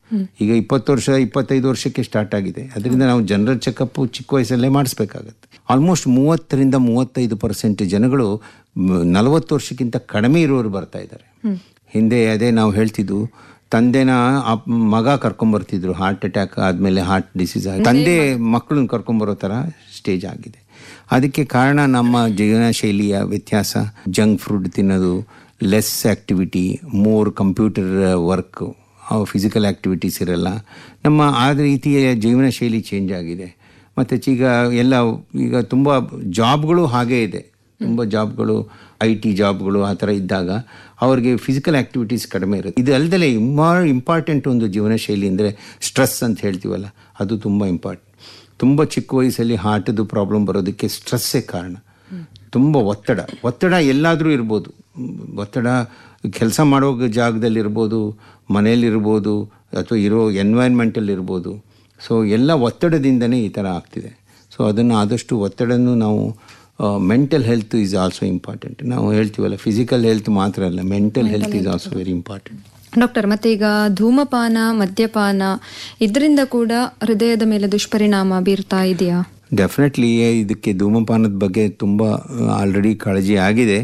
ಈಗ ಇಪ್ಪತ್ತು ವರ್ಷ ಇಪ್ಪತ್ತೈದು ವರ್ಷಕ್ಕೆ ಸ್ಟಾರ್ಟ್ ಆಗಿದೆ ಅದರಿಂದ ನಾವು ಜನರಲ್ ಚೆಕಪ್ ಚಿಕ್ಕ ವಯಸ್ಸಲ್ಲೇ ಮಾಡಿಸ್ಬೇಕಾಗತ್ತೆ ಆಲ್ಮೋಸ್ಟ್ ಮೂವತ್ತರಿಂದ ಮೂವತ್ತೈದು ಪರ್ಸೆಂಟ್ ಜನಗಳು ಮ್, ನಲವತ್ತು ವರ್ಷಕ್ಕಿಂತ ಕಡಿಮೆ ಇರೋರು ಬರ್ತಾ ಇದ್ದಾರೆ ಹಿಂದೆ ಅದೇ ನಾವು ಹೇಳ್ತಿದ್ವು ತಂದೆನ ಅಪ್- ಮಗ ಕರ್ಕೊಂಬರ್ತಿದ್ರು ಹಾರ್ಟ್ ಅಟ್ಯಾಕ್ ಆದಮೇಲೆ ಹಾರ್ಟ್ ಡಿಸೀಸ್ ಆಗಿ ತಂದೆ ಮಕ್ಕಳನ್ನ ಕರ್ಕೊಂಬರೋ ಥರ ಸ್ಟೇಜ್ ಆಗಿದೆ ಅದಕ್ಕೆ ಕಾರಣ ನಮ್ಮ ಜೀವನ ಶೈಲಿಯ ವ್ಯತ್ಯಾಸ ಜಂಕ್ ಫುಡ್ ತಿನ್ನೋದು less activity more computer work physical activities ಇರಲ್ಲ ನಮ್ಮ ಆ ರೀತಿಯ ಜೀವನ ಶೈಲಿ ಚೇಂಜ್ ಆಗಿದೆ ಮತ್ತು ಈಗ ಎಲ್ಲ ಈಗ ತುಂಬ ಜಾಬ್ಗಳು ಹಾಗೇ ಇದೆ ತುಂಬ ಜಾಬ್ಗಳು ಐ ಟಿ ಜಾಬ್ಗಳು ಆ ಥರ ಇದ್ದಾಗ ಅವ್ರಿಗೆ ಫಿಸಿಕಲ್ ಆ್ಯಕ್ಟಿವಿಟೀಸ್ ಕಡಿಮೆ ಇರುತ್ತೆ ಇದು ಅಲ್ಲದೆ ಇಮ್ಮಾ ಇಂಪಾರ್ಟೆಂಟ್ ಒಂದು ಜೀವನ ಶೈಲಿ ಅಂದರೆ ಸ್ಟ್ರೆಸ್ ಅಂತ ಹೇಳ್ತೀವಲ್ಲ ಅದು ತುಂಬ ಇಂಪಾರ್ಟೆಂಟ್ ತುಂಬ ಚಿಕ್ಕ ವಯಸ್ಸಲ್ಲಿ ಹಾರ್ಟದು ಪ್ರಾಬ್ಲಮ್ ಬರೋದಕ್ಕೆ ಸ್ಟ್ರೆಸ್ಸೇ ಕಾರಣ ತುಂಬ ಒತ್ತಡ ಒತ್ತಡ ಎಲ್ಲಾದರೂ ಇರ್ಬೋದು ಮ್, ಒತ್ತಡ ಕೆಲಸ ಮಾಡೋ ಜಾಗದಲ್ಲಿರ್ಬೋದು ಮನೆಯಲ್ಲಿರ್ಬೋದು ಅಥವಾ ಇರೋ ಎನ್ವೈರ್ಮೆಂಟಲ್ಲಿ ಇರ್ಬೋದು ಸೊ ಎಲ್ಲ ಒತ್ತಡದಿಂದನೇ ಈ ಥರ ಆಗ್ತಿದೆ ಸೊ ಅದನ್ನು ಆದಷ್ಟು ಒತ್ತಡನೂ ನಾವು mental health is also important ನಾವು ಹೇಳ್ತೀವಲ್ಲ ಫಿಸಿಕಲ್ ಹೆಲ್ತ್ ಮಾತ್ರ ಅಲ್ಲ mental health is also very important doctor ಮತ್ತೆ ಈಗ ಧೂಮಪಾನ ಮದ್ಯಪಾನ ಇದರಿಂದ ಕೂಡ ಹೃದಯದ ಮೇಲೆ ದುಷ್ಪರಿಣಾಮ ಬೀರ್ತಾ ಇದೆಯಾ ಡೆಫಿನೆಟ್ಲಿ ಇದಕ್ಕೆ ಧೂಮಪಾನದ ಬಗ್ಗೆ ತುಂಬ ಆಲ್ರೆಡಿ ಕಾಳಜಿ ಆಗಿದೆ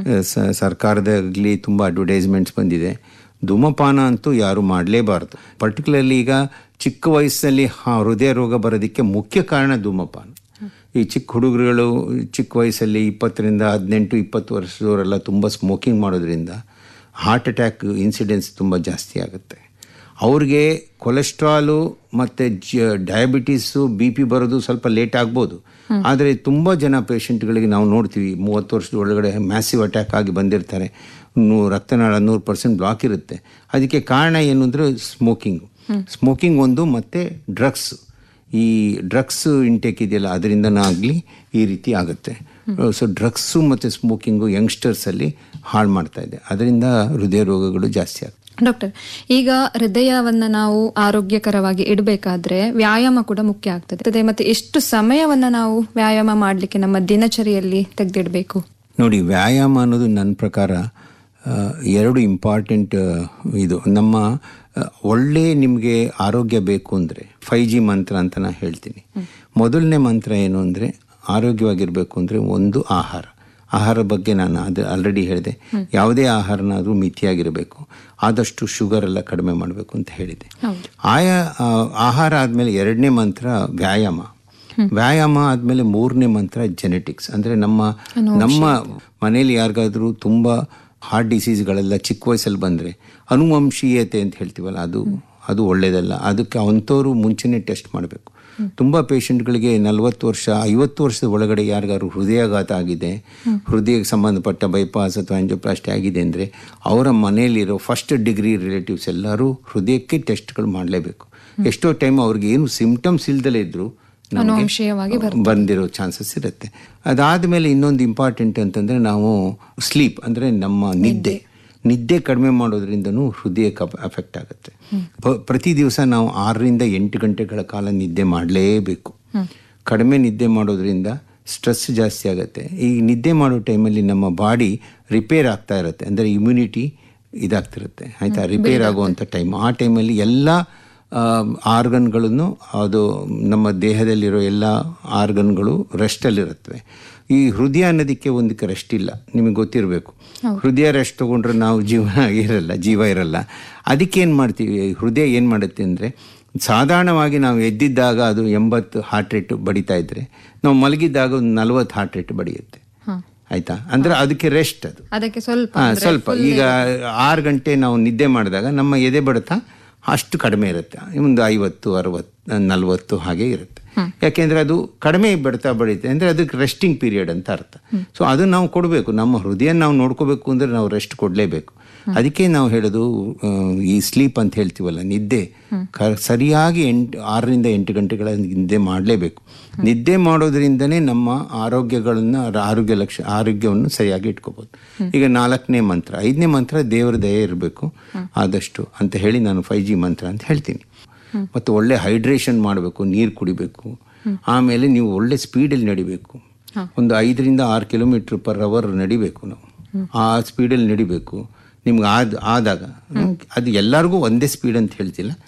ಸ- ಸರ್ಕಾರದಾಗಲಿ ತುಂಬ ಅಡ್ವರ್ಟೈಸ್ಮೆಂಟ್ಸ್ ಬಂದಿದೆ ಧೂಮಪಾನ ಅಂತೂ ಯಾರು ಮಾಡಲೇಬಾರ್ದು ಪರ್ಟಿಕ್ಯುಲರ್ಲಿ ಈಗ ಚಿಕ್ಕ ವಯಸ್ಸಲ್ಲಿ ಹ- ಹೃದಯ ರೋಗ ಬರೋದಕ್ಕೆ ಮುಖ್ಯ ಕಾರಣ ಧೂಮಪಾನ ಈ ಚಿಕ್ಕ ಹುಡುಗರುಗಳು ಚಿಕ್ಕ ವಯಸ್ಸಲ್ಲಿ ಇಪ್ಪತ್ತರಿಂದ ಹದಿನೆಂಟು ಇಪ್ಪತ್ತು ವರ್ಷದವರೆಲ್ಲ ತುಂಬ ಸ್ಮೋಕಿಂಗ್ ಮಾಡೋದ್ರಿಂದ ಹಾರ್ಟ್ ಅಟ್ಯಾಕ್ ಇನ್ಸಿಡೆನ್ಸ್ ತುಂಬ ಜಾಸ್ತಿ ಆಗುತ್ತೆ ಅವ್ರಿಗೆ ಕೊಲೆಸ್ಟ್ರಾಲು ಮತ್ತು ಜ ಡಯಾಬಿಟೀಸು ಬಿ ಪಿ ಬರೋದು ಸ್ವಲ್ಪ ಲೇಟ್ ಆಗ್ಬೋದು ಆದರೆ ತುಂಬ ಜನ ಪೇಷಂಟ್ಗಳಿಗೆ ನಾವು ನೋಡ್ತೀವಿ ಮೂವತ್ತು ವರ್ಷದ ಒಳಗಡೆ ಮ್ಯಾಸಿವ್ ಅಟ್ಯಾಕ್ ಆಗಿ ಬಂದಿರ್ತಾರೆ ನೂ ರಕ್ತನಾಳ ನೂರು ಪರ್ಸೆಂಟ್ ಬ್ಲಾಕ್ ಇರುತ್ತೆ ಅದಕ್ಕೆ ಕಾರಣ ಏನು ಅಂದರೆ ಸ್ಮೋಕಿಂಗು ಸ್ಮೋಕಿಂಗ್ ಒಂದು ಮತ್ತು ಡ್ರಗ್ಸ್ ಈ ಡ್ರಗ್ಸ್ ಇಂಟೇಕ್ ಇದೆಯಲ್ಲ ಅದರಿಂದನೇ ಆಗಲಿ ಈ ರೀತಿ ಆಗುತ್ತೆ ಸೊ ಡ್ರಗ್ಸು ಮತ್ತು ಸ್ಮೋಕಿಂಗು ಯಂಗ್ಸ್ಟರ್ಸಲ್ಲಿ ಹಾಳು ಮಾಡ್ತಾ ಇದೆ ಅದರಿಂದ ಹೃದಯ ರೋಗಗಳು ಜಾಸ್ತಿ ಆಗ್ತದೆ ಡಾಕ್ಟರ್ ಈಗ ಹೃದಯವನ್ನ ನಾವು ಆರೋಗ್ಯಕರವಾಗಿ ಇಡಬೇಕಾದ್ರೆ ವ್ಯಾಯಾಮ ಕೂಡ ಮುಖ್ಯ ಆಗ್ತದೆ ಮತ್ತೆ ಎಷ್ಟು ಸಮಯವನ್ನ ನಾವು ವ್ಯಾಯಾಮ ಮಾಡಲಿಕ್ಕೆ ನಮ್ಮ ದಿನಚರಿಯಲ್ಲಿ ತೆಗೆದಿಡಬೇಕು ನೋಡಿ ವ್ಯಾಯಾಮ ಅನ್ನೋದು ನನ್ನ ಪ್ರಕಾರ ಆ, ಎರಡು ಇಂಪಾರ್ಟೆಂಟ್ ಇದು ನಮ್ಮ ಆ, ಒಳ್ಳೆ ನಿಮಗೆ ಆರೋಗ್ಯ ಬೇಕು ಅಂದರೆ ಫೈ ಜಿ ಮಂತ್ರ ಅಂತ ನಾನು ಹೇಳ್ತೀನಿ ಮೊದಲನೇ ಮಂತ್ರ ಏನು ಅಂದರೆ ಆರೋಗ್ಯವಾಗಿರಬೇಕು ಅಂದರೆ ಒಂದು ಆಹಾರ ಆಹಾರ ಬಗ್ಗೆ ನಾನು ಅದು ಆಲ್ರೆಡಿ ಹೇಳಿದೆ ಯಾವುದೇ ಆಹಾರನಾದರೂ ಮಿತಿಯಾಗಿರಬೇಕು ಆದಷ್ಟು ಶುಗರ್ ಎಲ್ಲ ಕಡಿಮೆ ಮಾಡಬೇಕು ಅಂತ ಹೇಳಿದೆ ಆಯಾ ಆ, ಆಹಾರ ಆದಮೇಲೆ ಎರಡನೇ ಮಂತ್ರ ವ್ಯಾಯಾಮ ವ್ಯಾಯಾಮ ಆದಮೇಲೆ ಮೂರನೇ ಮಂತ್ರ ಜೆನೆಟಿಕ್ಸ್ ಅಂದರೆ ನಮ್ಮ ನಮ್ಮ ಮನೇಲಿ ಯಾರಿಗಾದ್ರೂ ತುಂಬ ಹಾರ್ಟ್ ಡಿಸೀಸ್ಗಳೆಲ್ಲ ಚಿಕ್ಕ ವಯಸ್ಸಲ್ಲಿ ಬಂದರೆ ಅನುವಂಶೀಯತೆ ಅಂತ ಹೇಳ್ತೀವಲ್ಲ ಅದು ಅದು ಒಳ್ಳೆಯದಲ್ಲ ಅದಕ್ಕೆ ಅಂಥವ್ರು ಮುಂಚೆನೇ ಟೆಸ್ಟ್ ಮಾಡಬೇಕು ತುಂಬ ಪೇಷಂಟ್ಗಳಿಗೆ ನಲವತ್ತು ವರ್ಷ ಐವತ್ತು ವರ್ಷದ ಒಳಗಡೆ ಯಾರಿಗಾದ್ರು ಹೃದಯಾಘಾತ ಆಗಿದೆ ಹೃದಯಕ್ಕೆ ಸಂಬಂಧಪಟ್ಟ ಬೈಪಾಸ್ ಅಥವಾ ಆಂಜಿಯೋಪ್ಲಾಸ್ಟಿ ಆಗಿದೆ ಅಂದರೆ ಅವರ ಮನೆಯಲ್ಲಿರೋ ಫಸ್ಟ್ ಡಿಗ್ರಿ ರಿಲೇಟಿವ್ಸ್ ಎಲ್ಲರೂ ಹೃದಯಕ್ಕೆ ಟೆಸ್ಟ್ಗಳು ಮಾಡಲೇಬೇಕು ಎಷ್ಟೋ ಟೈಮ್ ಅವ್ರಿಗೆ ಏನು ಸಿಂಪ್ಟಮ್ಸ್ ಇಲ್ದಲೇ ಇದ್ರು ನಮ್ಗೆ ಅನುವಂಶೀಯವಾಗಿ ಬಂದಿರೋ ಚಾನ್ಸಸ್ ಇರುತ್ತೆ ಅದಾದಮೇಲೆ ಇನ್ನೊಂದು ಇಂಪಾರ್ಟೆಂಟ್ ಅಂತಂದರೆ ನಾವು ಸ್ಲೀಪ್ ಅಂದರೆ ನಮ್ಮ ನಿದ್ದೆ ನಿದ್ದೆ ಕಡಿಮೆ ಮಾಡೋದ್ರಿಂದನೂ ಹೃದಯಕ್ಕೆ ಅಫೆಕ್ಟ್ ಆಗುತ್ತೆ ಪ- ಪ್ರತಿ ದಿವಸ ನಾವು ಆರರಿಂದ ಎಂಟು ಗಂಟೆಗಳ ಕಾಲ ನಿದ್ದೆ ಮಾಡಲೇಬೇಕು ಕಡಿಮೆ ನಿದ್ದೆ ಮಾಡೋದ್ರಿಂದ ಸ್ಟ್ರೆಸ್ ಜಾಸ್ತಿ ಆಗುತ್ತೆ ಈ ನಿದ್ದೆ ಮಾಡೋ ಟೈಮಲ್ಲಿ ನಮ್ಮ ಬಾಡಿ ರಿಪೇರ್ ಆಗ್ತಾ ಇರುತ್ತೆ ಅಂದರೆ ಇಮ್ಯುನಿಟಿ ಇದಾಗ್ತಿರುತ್ತೆ ಆಯಿತಾ ರಿಪೇರ್ ಆಗುವಂಥ ಟೈಮ್ ಆ ಟೈಮಲ್ಲಿ ಎಲ್ಲ ಆರ್ಗನ್ಗಳನ್ನು ಅದು ನಮ್ಮ ದೇಹದಲ್ಲಿರೋ ಎಲ್ಲ ಆರ್ಗನ್ಗಳು ರೆಸ್ಟಲ್ಲಿರುತ್ತವೆ ಈ ಹೃದಯ ಅನ್ನೋದಕ್ಕೆ ಒಂದಕ್ಕೆ ರೆಸ್ಟ್ ಇಲ್ಲ ನಿಮಗೆ ಗೊತ್ತಿರಬೇಕು ಹೃದಯ ರೆಸ್ಟ್ ತಗೊಂಡ್ರೆ ನಾವು ಜೀವನ ಇರಲ್ಲ ಜೀವ ಇರಲ್ಲ ಅದಕ್ಕೆ ಏನು ಮಾಡ್ತೀವಿ ಹೃದಯ ಏನು ಮಾಡುತ್ತೆ ಅಂದರೆ ಸಾಧಾರಣವಾಗಿ ನಾವು ಎದ್ದಿದ್ದಾಗ ಅದು ಎಂಬತ್ತು ಹಾರ್ಟ್ ರೇಟ್ ಬಡಿತಾ ಇದ್ರೆ ನಾವು ಮಲಗಿದ್ದಾಗ ಒಂದು ನಲವತ್ತು ಹಾರ್ಟ್ ರೇಟ್ ಬಡಿಯುತ್ತೆ ಆಯ್ತಾ ಅಂದ್ರೆ ಅದಕ್ಕೆ ರೆಸ್ಟ್ ಅದು ಅದಕ್ಕೆ ಸ್ವಲ್ಪ ಹಾ, ಸ್ವಲ್ಪ ಈಗ ಆರು ಗಂಟೆ ನಾವು ನಿದ್ದೆ ಮಾಡಿದಾಗ ನಮ್ಮ ಎದೆ ಬಡಿತ ಅಷ್ಟು ಕಡಿಮೆ ಇರುತ್ತೆ ಒಂದು ಐವತ್ತು ಅರವತ್ತು ನಲ್ವತ್ತು ಹಾಗೆ ಇರುತ್ತೆ ಯಾಕೆಂದ್ರೆ ಅದು ಕಡಿಮೆ ಬಡಿತ ಬಡಿತೆ ಅಂದ್ರೆ ಅದಕ್ಕೆ ರೆಸ್ಟಿಂಗ್ ಪೀರಿಯಡ್ ಅಂತ ಅರ್ಥ ಸೊ ಅದು ನಾವು ಕೊಡಬೇಕು ನಮ್ಮ ಹೃದಯ ನಾವು ನೋಡ್ಕೋಬೇಕು ಅಂದ್ರೆ ನಾವು ರೆಸ್ಟ್ ಕೊಡಲೇಬೇಕು ಅದಕ್ಕೆ ನಾವು ಹೇಳೋದು ಆ, ಈ ಸ್ಲೀಪ್ ಅಂತ ಹೇಳ್ತೀವಲ್ಲ ನಿದ್ದೆ ಕ- ಸರಿಯಾಗಿ ಎಂಟು ಆರರಿಂದ ಎಂಟು ಗಂಟೆಗಳ ನಿದ್ದೆ ಮಾಡಲೇಬೇಕು ನಿದ್ದೆ ಮಾಡೋದ್ರಿಂದನೇ ನಮ್ಮ ಆರೋಗ್ಯಗಳನ್ನ ಆರೋಗ್ಯ ಲಕ್ಷ ಆರೋಗ್ಯವನ್ನು ಸರಿಯಾಗಿ ಇಟ್ಕೋಬಹುದು ಈಗ ನಾಲ್ಕನೇ ಮಂತ್ರ ಐದನೇ ಮಂತ್ರ ದೇವರ ದಯೆ ಇರಬೇಕು ಆದಷ್ಟು ಅಂತ ಹೇಳಿ ನಾನು ಫೈವ್ ಜಿ ಮಂತ್ರ ಅಂತ ಹೇಳ್ತೀನಿ ಮತ್ತು ಒಳ್ಳೆ ಹೈಡ್ರೇಷನ್ ಮಾಡಬೇಕು ನೀರು ಕುಡಿಬೇಕು ಆಮೇಲೆ ನೀವು ಒಳ್ಳೆ ಸ್ಪೀಡಲ್ಲಿ ನಡಿಬೇಕು ಒಂದು ಐದರಿಂದ ಆರು ಕಿಲೋಮೀಟರ್ ಪರ್ ಅವರ್ ನಡಿಬೇಕು ನಾವು ಆ ಸ್ಪೀಡಲ್ಲಿ ನಡಿಬೇಕು ನಿಮ್ಗೆ ಆದ ಆದಾಗ ಅದು ಎಲ್ಲರಿಗೂ ಒಂದೇ ಸ್ಪೀಡ್ ಅಂತ ಹೇಳ್ತಿಲ್ಲ